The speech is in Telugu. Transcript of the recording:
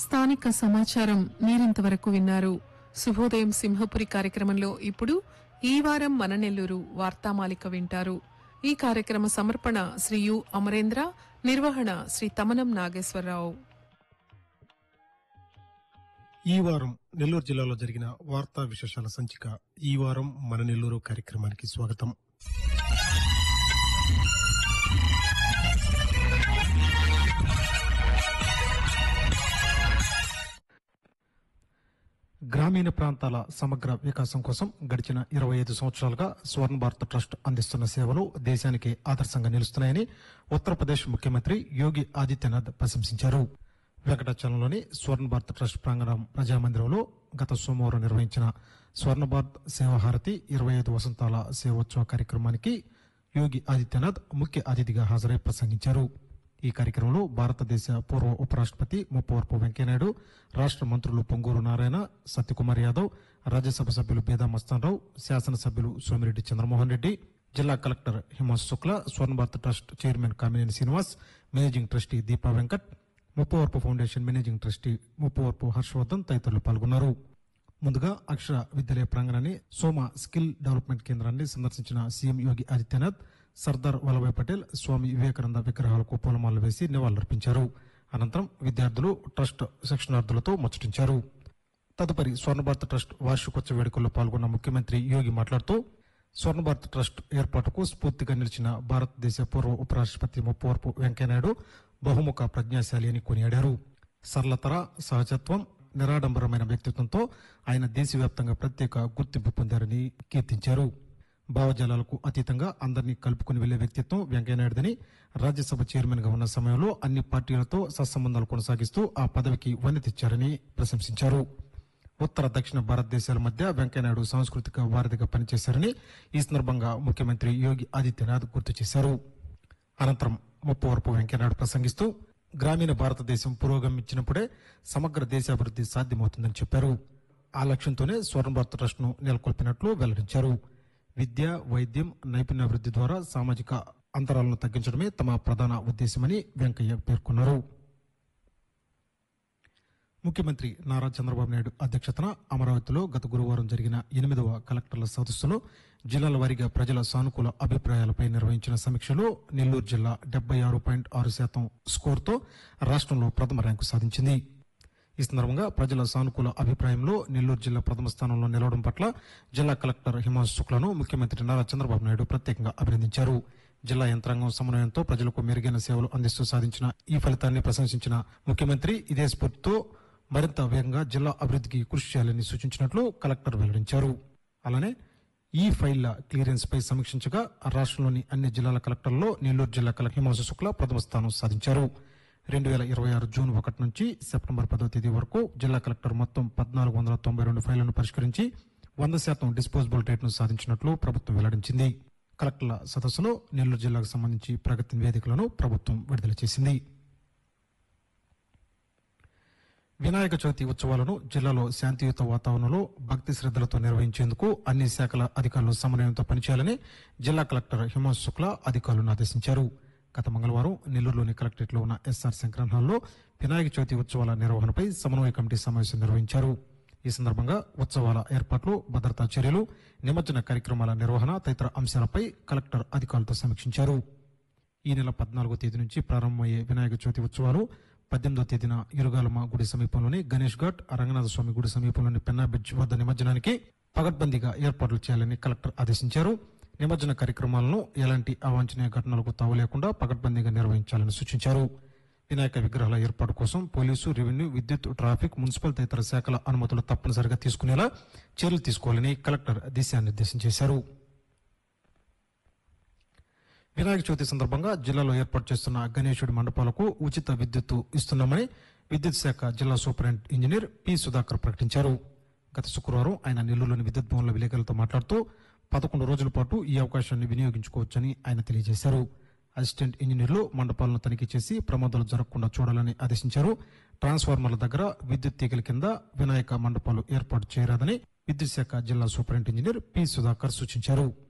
స్థానిక సమాచారం మీరింతవరకు విన్నారు శుభోదయం సింహపురి కార్యక్రమంలో ఇప్పుడు ఈ వారం మన నెల్లూరు వార్తామాలిక వింటారు ఈ కార్యక్రమ సమర్పణ శ్రీ యు అమరేంద్ర నిర్వహణ శ్రీ తమనం నాగేశ్వరరావు ఈ వారం నెల్లూరు జిల్లాలో జరిగిన వార్తా విశేషాల సంచిక ఈ వారం మన నెల్లూరు కార్యక్రమానికి స్వాగతం గ్రామీణ ప్రాంతాల సమగ్ర వికాసం కోసం గడిచిన ఇరవై ఐదు సంవత్సరాలుగా స్వర్ణ భారత్ ట్రస్ట్ అందిస్తున్న సేవలు దేశానికి ఆదర్శంగా నిలుస్తున్నాయని ఉత్తరప్రదేశ్ ముఖ్యమంత్రి యోగి ఆదిత్యనాథ్ ప్రశంసించారు వెంకటాచలంలోని స్వర్ణ భారత్ ట్రస్ట్ ప్రాంగణం ప్రజామందిరంలో గత సోమవారం నిర్వహించిన స్వర్ణ భారత్ సేవాహారతి ఇరవై ఐదు వసంతాల సేవోత్సవ కార్యక్రమానికి యోగి ఆదిత్యనాథ్ ముఖ్య అతిథిగా హాజరై ప్రసంగించారు ఈ కార్యక్రమంలో భారతదేశ పూర్వ ఉపరాష్ట్రపతి ముప్పవరపు వెంకయ్యనాయుడు రాష్ట్ర మంత్రులు పొంగూరు నారాయణ సత్యకుమార్ యాదవ్ రాజ్యసభ సభ్యులు బేదా మస్తానరావు శాసనసభ్యులు సోమిరెడ్డి చంద్రమోహన్ రెడ్డి జిల్లా collector Himanshu Shukla Swarna Bharat trust chairman Kamineni Srinivas managing trustee Deepa Venkat Muppavarapu foundation managing trustee Muppavarapu Harshavardhan తదితరులు పాల్గొన్నారు ముందుగా అక్షర విద్యాలయ ప్రాంగణాన్ని సోమ స్కిల్ డెవలప్మెంట్ కేంద్రాన్ని సందర్శించిన సీఎం యోగి ఆదిత్యనాథ్ సర్దార్ వల్లభాయ్ పటేల్ స్వామి వివేకానంద విగ్రహాలకు పూలమాలలు వేసి నివాళులర్పించారు అనంతరం విద్యార్థులు ట్రస్ట్ శిక్షణార్థులతో ముచ్చటించారు తదుపరి స్వర్ణ భారత్ ట్రస్ట్ వార్షికోత్సవ వేడుకల్లో పాల్గొన్న ముఖ్యమంత్రి యోగి మాట్లాడుతూ స్వర్ణ భారత్ ట్రస్ట్ ఏర్పాటుకు స్ఫూర్తిగా నిలిచిన భారతదేశ పూర్వ ఉపరాష్ట్రపతి ముప్పవరపు వెంకయ్యనాయుడు బహుముఖ ప్రజ్ఞాశాలి అని కొనియాడారు సరళతర సహజత్వం నిరాడంబరమైన వ్యక్తిత్వంతో ఆయన దేశవ్యాప్తంగా ప్రత్యేక గుర్తింపు పొందారని కీర్తించారు భావజాలాలకు అతీతంగా అందరినీ కలుపుకుని వెళ్లే వ్యక్తిత్వం వెంకయ్యనాయుడుదని రాజ్యసభ చైర్మన్ గా ఉన్న సమయంలో అన్ని పార్టీలతో సత్సంబంధాలు కొనసాగిస్తూ ఆ పదవికి వన్నె తెచ్చారని ప్రశంసించారు ఉత్తర దక్షిణ భారతదేశాల మధ్య వెంకయ్యనాయుడు సాంస్కృతిక వారధిగా పనిచేశారని ఈ సందర్భంగా ముఖ్యమంత్రి యోగి ఆదిత్యనాథ్ గుర్తు చేశారు అనంతరం ముప్పవరపు వెంకయ్యనాయుడు ప్రసంగిస్తూ గ్రామీణ భారతదేశం పురోగమించినప్పుడే సమగ్ర దేశాభివృద్ధి సాధ్యమవుతుందని చెప్పారు ఆ లక్ష్యంతోనే స్వర్ణ భారత్ ట్రస్ట్ ను నెలకొల్పినట్లు వెల్లడించారు విద్య వైద్యం నైపుణ్యాభివృద్ధి ద్వారా సామాజిక అంతరాలను తగ్గించడమే తమ ప్రధాన ఉద్దేశమని వెంకయ్య పేర్కొన్నారు ముఖ్యమంత్రి నారా చంద్రబాబు నాయుడు అధ్యక్షతన అమరావతిలో గత గురువారం జరిగిన ఎనిమిదవ కలెక్టర్ల సదస్సులో జిల్లాల వారీగా ప్రజల సానుకూల అభిప్రాయాలపై నిర్వహించిన సమీక్షలో నెల్లూరు జిల్లా డెబ్బై ఆరు పాయింట్ ఆరు శాతం స్కోర్తో రాష్ట్రంలో ప్రథమ ర్యాంకు సాధించింది ఈ సందర్భంగా ప్రజల సానుకూల అభిప్రాయంలో నెల్లూరు జిల్లా ప్రథమ స్థానంలో నిలవడం పట్ల జిల్లా కలెక్టర్ హిమాంశు శుక్లను ముఖ్యమంత్రి నారా చంద్రబాబు నాయుడు ప్రత్యేకంగా అభినందించారు జిల్లా యంత్రాంగం సమన్వయంతో ప్రజలకు మెరుగైన సేవలు అందిస్తూ సాధించిన ఈ ఫలితాన్ని ప్రశంసించిన ముఖ్యమంత్రి ఇదే స్ఫూర్తితో మరింత వేగంగా జిల్లా అభివృద్ధికి కృషి చేయాలని సూచించినట్లు కలెక్టర్ వెల్లడించారు అలానే ఈ ఫైళ్ల క్లియరెన్స్ పై సమీక్షించగా రాష్ట్రంలోని అన్ని జిల్లాల కలెక్టర్లలో నెల్లూరు జిల్లా కలెక్టర్ హిమాంశు శుక్ల ప్రథమ స్థానం సాధించారు రెండు వేల ఇరవై ఆరు జూన్ ఒకటి నుంచి సెప్టెంబర్ పదో తేదీ వరకు జిల్లా కలెక్టర్ మొత్తం పద్నాలుగు వందల తొంభై రెండు ఫైళ్లను పరిష్కరించి వంద శాతం డిస్పోజబుల్ రేట్ను సాధించినట్లు ప్రభుత్వం వెల్లడించింది కలెక్టర్ల సదస్సులో నెల్లూరు జిల్లాకు సంబంధించి ప్రగతి నివేదికలను ప్రభుత్వం విడుదల చేసింది వినాయక చవితి ఉత్సవాలను జిల్లాలో శాంతియుత వాతావరణంలో భక్తి శ్రద్దలతో నిర్వహించేందుకు అన్ని శాఖల అధికారులు సమన్వయంతో పనిచేయాలని జిల్లా కలెక్టర్ హిమాంశు శుక్లా అధికారులను ఆదేశించారు గత మంగళవారం నెల్లూరులోని కలెక్టరేట్ లో ఉన్న ఎస్ఆర్ శంకరన్ హాల్లో వినాయక చవితి ఉత్సవాల నిర్వహణపై సమన్వయ కమిటీ సమావేశం నిర్వహించారు ఈ సందర్భంగా ఉత్సవాల ఏర్పాట్లు భద్రతా చర్యలు నిమజ్జన కార్యక్రమాల నిర్వహణ తదితర అంశాలపై కలెక్టర్ అధికారులతో సమీక్షించారు ఈ నెల పద్నాలుగో తేదీ నుంచి ప్రారంభమయ్యే వినాయక చవితి ఉత్సవాలు పద్దెనిమిదో తేదీన ఇరుగాలమ్మ గుడి సమీపంలోని గణేష్ ఘాట్ రంగనాథ స్వామి గుడి సమీపంలోని పెన్నా బ్రిడ్జ్ వద్ద నిమజ్జనానికి పగడ్బందీగా ఏర్పాట్లు చేయాలని కలెక్టర్ ఆదేశించారు నిమజ్జన కార్యక్రమాలను ఎలాంటి అవాంఛనీయ ఘటనలకు తావు లేకుండా పగడ్బందీగా నిర్వహించాలని సూచించారు వినాయక విగ్రహాల ఏర్పాటు కోసం పోలీసు రెవెన్యూ విద్యుత్ ట్రాఫిక్ మున్సిపల్ తదితర శాఖల అనుమతులు తప్పనిసరిగా తీసుకునేలా చర్యలు తీసుకోవాలని కలెక్టర్ దిశానిర్దేశం చేశారు వినాయక చవితి సందర్భంగా జిల్లాలో ఏర్పాటు చేస్తున్న గణేశుడి మండపాలకు ఉచిత విద్యుత్ ఇస్తున్నామని విద్యుత్ శాఖ జిల్లా సూపరింట్ ఇంజనీర్ పి సుధాకర్ ప్రకటించారు గత శుక్రవారం ఆయన నెల్లూరులోని విద్యుత్ భవన్ల విలేకరులతో మాట్లాడుతూ పదకొండు రోజుల పాటు ఈ అవకాశాన్ని వినియోగించుకోవచ్చని ఆయన తెలియజేశారు అసిస్టెంట్ ఇంజనీర్లు మండపాలను తనిఖీ చేసి ప్రమాదాలు జరగకుండా చూడాలని ఆదేశించారు ట్రాన్స్ఫార్మర్ల దగ్గర విద్యుత్ తీగల కింద వినాయక మండపాలు ఏర్పాటు చేయరాదని విద్యుత్ శాఖ జిల్లా సూపరింట్ ఇంజనీర్ పి సుధాకర్ సూచించారు